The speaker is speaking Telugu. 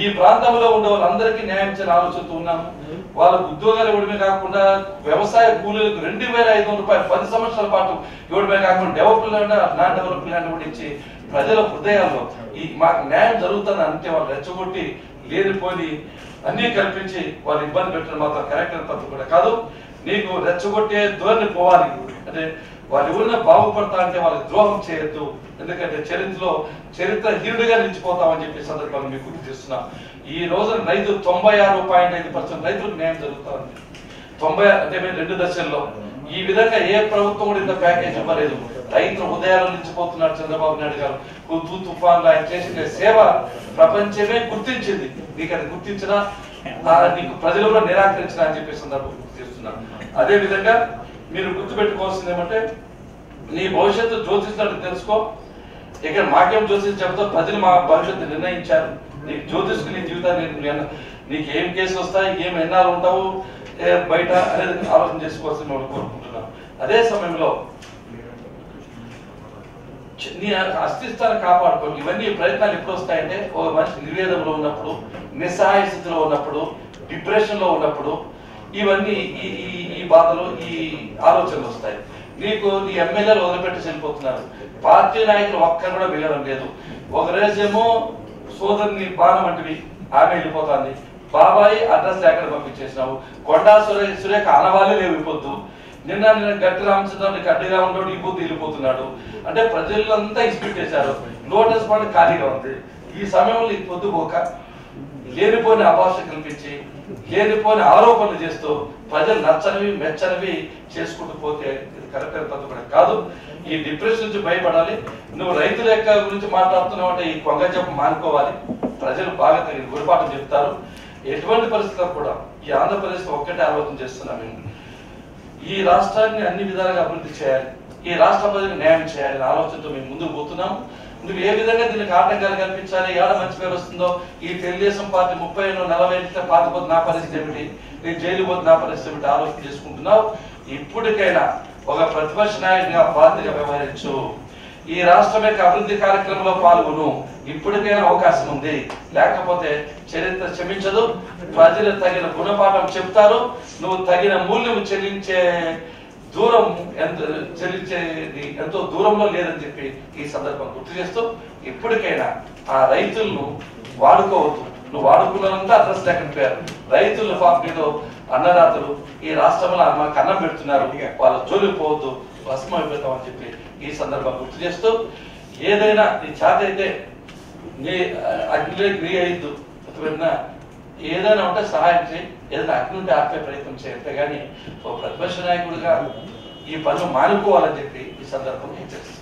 ప్రాంతంలో ఉండే వాళ్ళందరికీ న్యాయం చేయాలని ఆలోచనతో ఉన్నాము వాళ్ళకు ఉద్యోగాలు ఇవ్వడమే కాకుండా వ్యవసాయ కూలీలకు రెండు వేల ఐదు వందల రూపాయలు పది సంవత్సరాల పాటు ఇవ్వడమే కాకుండా డెవలప్మెంట్ నాన్ డెవలప్మెంట్ కూడా ఇచ్చి ప్రజల హృదయాల్లో ఈ మాకు న్యాయం జరుగుతుంది అంటే వాళ్ళు రెచ్చగొట్టి లేనిపోని అన్ని కల్పించి వాళ్ళు ఇబ్బంది పెట్టడం మాత్రం కరెక్ట్ అని పద్ధతి కూడా కాదు నీకు రెచ్చగొట్టే ధోరణి పోవాలి అంటే వాళ్ళు ఎవరైనా బాగుపడతా అంటే వాళ్ళకి ద్రోహం చేయొద్దు ఎందుకంటే చరిత్రలో చరిత్ర హీరుడిగా నిలిచిపోతామని చెప్పి సందర్భంగా మీకు గుర్తు చేస్తున్నాం ఈ రోజున రైతు తొంభై ఆరు పాయింట్ ఐదు పర్సెంట్ రైతులకు న్యాయం జరుగుతుంది తొంభై అంటే మేము రెండు దశల్లో ఈ విధంగా ఏ ప్రభుత్వం కూడా ఇంత ప్యాకేజ్ ఇవ్వలేదు రైతుల హృదయాలు నిలిచిపోతున్నాడు చంద్రబాబు నాయుడు గారు హుద్దు తుఫాన్ ఆయన చేసిన సేవ ప్రపంచమే గుర్తించింది నీకు అది గుర్తించినా ఆ, నీకు ప్రజలు కూడా నిరాకరించిన అని చెప్పి సందర్భం గుర్తు చేస్తున్నాను అదే విధంగా మీరు గుర్తుపెట్టుకోవాల్సింది ఏమంటే నీ భవిష్యత్తు జ్యోతిష్యుడు తెలుసుకో ఇక్కడ మాకేం జ్యోతిష్ చెప్తా ప్రజలు మా భవిష్యత్తు నిర్ణయించారు నీకు జ్యోతిష్కు నీ జీవితాన్ని నేను- నీకు ఏం కేసులు వస్తాయి ఏం ఎన్నాళ్ళు ఉంటావు ఏ బయట అనేది ఆలోచన చేసుకోవాల్సి మేము కోరుకుంటున్నాం అదే సమయంలో చి- నీ అస్తిత్వాన్ని కాపాడుకో ఇవన్నీ ప్రయత్నాలు ఎప్పుడు వస్తాయంటే ఒక మనిషి నిర్వేదంలో ఉన్నప్పుడు నిస్సహాయ స్థితిలో ఉన్నప్పుడు డిప్రెషన్ లో ఉన్నప్పుడు ఇవన్నీ ఈ ఈ ఈ బాధలు ఈ ఆలోచనలు వస్తాయి నీకు నీ ఎమ్మెల్యేలు వదిలిపెట్టి వెళ్ళిపోతున్నారు పార్టీ నాయకులు ఒక్కరు కూడా మిగలడం లేదు ఒక రోజేమో సోదరుని బాణం వంటివి ఆమె వెళ్ళిపోతుంది బాబాయ్ అడ్రస్ ఎక్కడ పంపించేసినావు కొండా సురేఖ సురేఖ అనవాలే లేవు ఇప్పుడు నిన్న నిన్న గట్టి రామచంద్రాన్ని గట్టిగా ఉండడు ఈ పొద్దు వెళ్ళిపోతున్నాడు అంటే ప్రజలంతా ఇచ్చిపెట్టేశారు లోటస్ పండు ఖాళీగా ఉంది ఈ సమయంలో ఈ పొద్దు పోక లేనిపోని అభాష కల్పించి లేనిపోని ఆరోపణలు చేస్తూ ప్రజలు నచ్చనివి మెచ్చనివి చేసుకుంటూ పోతే ఇది కరెక్ట్ అయిన పద్ధతి కూడా కాదు ఈ డిప్రెషన్ నుంచి భయపడాలి నువ్వు రైతుల యొక్క గురించి మాట్లాడుతున్నావు అంటే ఈ కొంగ చెప్పు మానుకోవాలి ప్రజలు బాగా తగిన గురిపాఠం చెప్తారు ఎటువంటి పరిస్థితుల్లో కూడా ఈ ఆంధ్రప్రదేశ్ ఒక్కటే ఆలోచన చేస్తున్నాం మేము ఈ రాష్ట్రాన్ని అన్ని విధాలుగా అభివృద్ధి చేయాలి ఈ రాష్ట్ర ప్రజలకు న్యాయం చేయాలని ఆలోచనతో మేము ముందుకు పోతున్నాం నువ్వు ఏ విధంగా దీనికి ఆటంకాలు కల్పించాలి ఏడ మంచి పేరు వస్తుందో ఈ తెలుగుదేశం పార్టీ ముప్పై నలభై ఎన్నికల పాతపోతే నా పరిస్థితి ఏమిటి నేను జైలు పోతే నా పరిస్థితి ఏమిటి ఆలోచన చేసుకుంటున్నావు ఇప్పటికైనా ఒక ప్రతిపక్ష నాయకుడిగా బాధ్యతగా వ్యవహరించు ఈ రాష్ట్రం యొక్క అభివృద్ధి కార్యక్రమంలో పాల్గొను ఇప్పటికైనా అవకాశం ఉంది లేకపోతే చరిత్ర క్షమించదు ప్రజలు తగిన గుణపాఠం చెప్తారు నువ్వు తగిన మూల్యం చెల్లించే దూరం ఎంత చెల్లించేది ఎంతో దూరంలో లేదని చెప్పి ఈ సందర్భం గుర్తు చేస్తూ ఇప్పటికైనా ఆ రైతులను వాడుకోవద్దు నువ్వు వాడుకున్నంతా అడ్రస్ లేకుండా పోయారు రైతుల పాపీలో అన్నదాతలు ఈ రాష్ట్రంలో మాకు అన్నం పెడుతున్నారు వాళ్ళ జోలికి పోవద్దు భస్మం అయిపోతామని చెప్పి ఈ సందర్భం గుర్తు చేస్తూ ఏదైనా నీ చేత అయితే నీ అగ్నిలోకి నీ అయ్యద్దు పెట్టినా ఏదైనా ఉంటే సహాయం చేయి ఏదైనా అగ్ని ఉంటే ఆపే ప్రయత్నం చేయంతే కానీ ఒక ప్రతిపక్ష నాయకుడిగా ఈ పనులు మానుకోవాలని చెప్పి ఈ సందర్భంగా హెచ్చరిస్తున్నాను